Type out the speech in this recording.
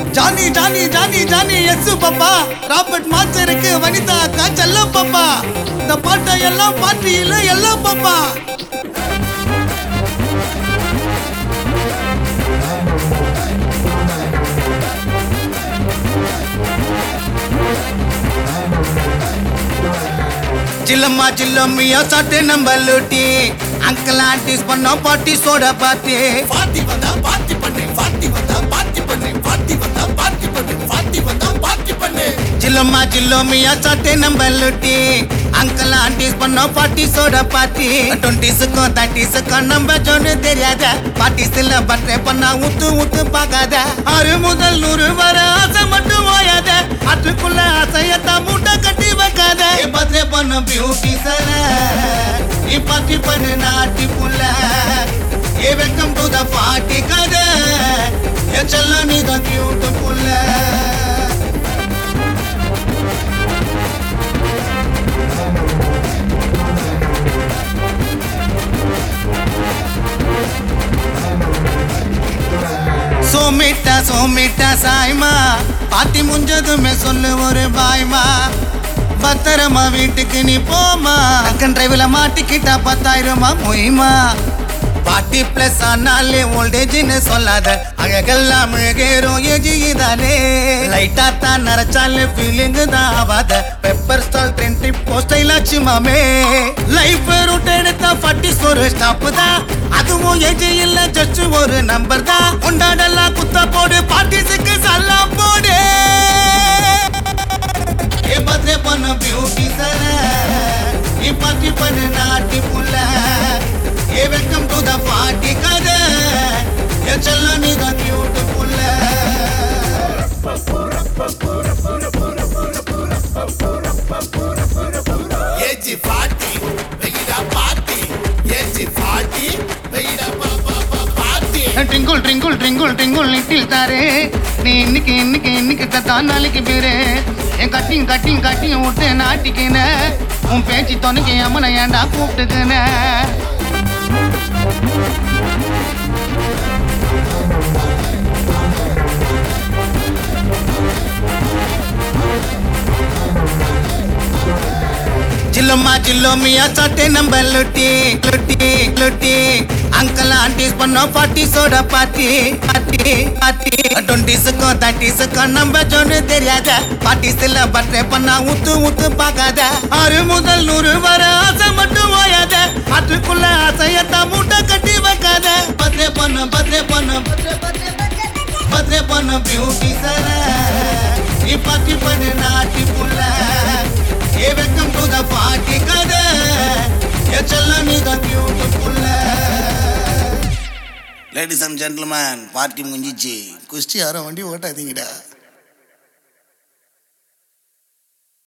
Johnny Johnny Johnny Johnny yes papa Robert மாஸ்டருக்கு வனிதா அக்கா செல்லம் பாப்பா இந்த பாட்டை எல்லாம் பார்ட்டியில எல்லாம் பாப்பா சில்லம்மா சில்லம்மியா சட்டை நம்ம லூட்டி அங்கிள் ஆண்டிஸ் பண்ணோம் பாட்டி சோட பாட்டி பாட்டி வந்தா பாட்டி பண்ணு பாட்டி வந்தா பாட்டி பண்ணு பாட்டி வந்தா பாட்டி பண்ணு பாட்டி வந்தா பாட்டி பண்ணு சில்லம்மா சில்லம்மியா சட்டை நம்ம லூட்டி அங்கிள் ஆண்டிஸ் பண்ணோம் பாட்டி சோட பாட்டி டுவெண்ட்டிஸுக்கும் தேர்ட்டிஸுக்கும் நம்ம சொன்னு தெரியாத பாட்டிஸ்ல பட்டே பண்ணா ஊத்து ஊத்து பார்க்காத ஆறு முதல் நூறு வர ஆசை மட்டும் ஓயாத அதுக்குள்ள ஆசையத்தான் மூட்டை கட்டி வைக்காத பத்ரே பண்ண பியூட்டி சர நீ பாட்டி பண்ணு நாட்டி புள்ள ஏ வெல்கம் டு த பாட்டி கதை என் செல்ல நீ தான் கியூட் புள்ள சோமிட்டா சோமிட்டா சாய்மா பாட்டி முடிஞ்சதுமே சொல்லு ஒரு பாய்மா பத்திரமா வீட்டுக்கு நீ போமா அக்கன் டிரைவ்ல மாட்டிக்கிட்டா பத்தாயிரமா மொய்மா பாட்டி பிளஸ் ஆனாலே ஓல்டேஜ்னு சொல்லாத அழகெல்லாம் அழகேறும் எஜிதானே லைட்டா தான் நரைச்சாலே ஃபீலிங் தான் ஆவாத பெப்பர் ஸ்டால் ட்ரெயின் ட்ரிப் போஸ்டைலாச்சு மாமே லைஃப் ரூட் எடுத்தா பட்டி ஒரு ஸ்டாப் தான் அதுவும் எஜி இல்ல ஜஸ்ட் ஒரு நம்பர் தான் கொண்டாடலாம் குத்த போடு பார்ட்டிஸுக்கு சல்லாம் போடு ஏ பத்ரே பண்ண பியூட்டி சர நீ பாட்டி பண்ணு நாட்டி புள்ள ஏ வெல்கம் டு த பாட்டி கதை ஏ செல்ல நீ தான் கியூட் புள்ள ஏஜி பாட்டி வெயிடா பாட்டி ஏஜி பாட்டி வெயிடா பாட்டி twinkle twinkle twinkle twinkle little தாரே நீ இன்னைக்கு இன்னைக்கு இன்னைக்கு தான் நாளைக்கு பேரு என் கட்டிங் கட்டிங் கட்டிங் விட்டு நாட்டிக்கின உன் பேச்சு துணைக்கு அம்மனை ஏன்டா கூப்பிட்டுக்கின சில்லம்மா சில்லோமியா சட்டை நம்ம லுட்டி லுட்டி லுட்டி அங்கிள் ஆண்டிஸ் பண்ணோம் பாட்டி சோட பாட்டி பாட்டி பாட்டி டுவெண்ட்டிஸுக்கும் தேர்ட்டிஸுக்கும் நம்ம சொன்னு தெரியாத பாட்டிஸ்ல பட்டே பண்ணா ஊத்து ஊத்து பார்க்காத ஆறு முதல் நூறு வர ஆசை மட்டும் ஓயாத அதுக்குள்ள ஆசையத்தான் மூட்டை கட்டி வைக்காத பத்ரே பண்ண பத்ரே பண்ண பத்ரே பண்ண பியூட்டி சர நீ பாட்டி பண்ணு நாட்டி புள்ள ஏ வெல்கம் டு த பாட்டி கதை ஏ செல்ல நீ தான் கியூட் புள்ள லேடிஸ் அண்ட் ஜென்டில்மேன் பார்ட்டி முடிஞ்சிச்சு குஸ்டி யாரும் வண்டி ஓட்டாதீங்கடா